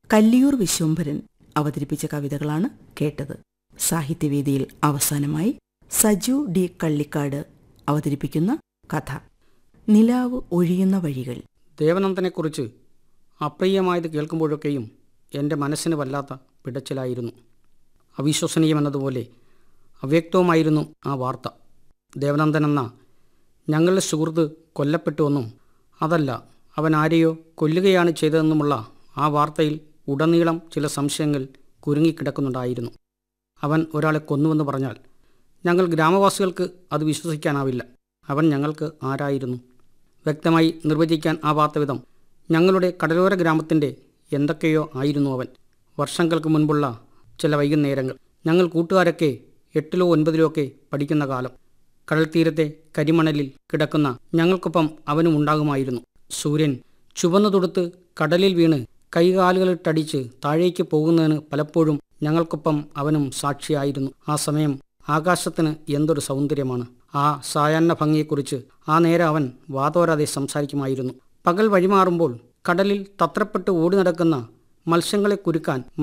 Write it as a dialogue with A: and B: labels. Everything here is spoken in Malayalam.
A: കല്ലിയൂർ വിശ്വംഭരൻ അവതരിപ്പിച്ച കവിതകളാണ് കേട്ടത് സാഹിത്യവേദിയിൽ അവസാനമായി സജു ഡി കള്ളിക്കാട് അവതരിപ്പിക്കുന്ന കഥ നിലാവ് ഒഴിയുന്ന വഴികൾ
B: ദേവനന്ദനെക്കുറിച്ച് അപ്രിയമായത് കേൾക്കുമ്പോഴൊക്കെയും എൻ്റെ മനസ്സിന് വല്ലാത്ത പിടച്ചിലായിരുന്നു അവിശ്വസനീയമെന്നതുപോലെ അവ്യക്തവുമായിരുന്നു ആ വാർത്ത ദേവനന്ദൻ എന്ന ഞങ്ങളുടെ സുഹൃത്ത് കൊല്ലപ്പെട്ടുവെന്നും അതല്ല അവൻ ആരെയോ കൊല്ലുകയാണ് ചെയ്തതെന്നുമുള്ള ആ വാർത്തയിൽ ഉടനീളം ചില സംശയങ്ങൾ കുരുങ്ങിക്കിടക്കുന്നുണ്ടായിരുന്നു അവൻ ഒരാളെ കൊന്നുവെന്ന് പറഞ്ഞാൽ ഞങ്ങൾ ഗ്രാമവാസികൾക്ക് അത് വിശ്വസിക്കാനാവില്ല അവൻ ഞങ്ങൾക്ക് ആരായിരുന്നു വ്യക്തമായി നിർവചിക്കാൻ ആവാത്ത വിധം ഞങ്ങളുടെ കടലോര ഗ്രാമത്തിൻ്റെ എന്തൊക്കെയോ ആയിരുന്നു അവൻ വർഷങ്ങൾക്ക് മുൻപുള്ള ചില വൈകുന്നേരങ്ങൾ ഞങ്ങൾ കൂട്ടുകാരൊക്കെ എട്ടിലോ ഒൻപതിലോ ഒക്കെ പഠിക്കുന്ന കാലം കടൽ തീരത്തെ കരിമണലിൽ കിടക്കുന്ന ഞങ്ങൾക്കൊപ്പം അവനും ഉണ്ടാകുമായിരുന്നു സൂര്യൻ ചുവന്നു തൊടുത്ത് കടലിൽ വീണ് കൈകാലുകളിട്ടടിച്ച് താഴേക്ക് പോകുന്നതിന് പലപ്പോഴും ഞങ്ങൾക്കൊപ്പം അവനും സാക്ഷിയായിരുന്നു ആ സമയം ആകാശത്തിന് എന്തൊരു സൗന്ദര്യമാണ് ആ സായാഹ്ന ഭംഗിയെക്കുറിച്ച് ആ നേരം അവൻ വാതോരാതെ സംസാരിക്കുമായിരുന്നു പകൽ വഴിമാറുമ്പോൾ കടലിൽ തത്രപ്പെട്ട് ഓടി നടക്കുന്ന മത്സ്യങ്ങളെ കുരുക്കാൻ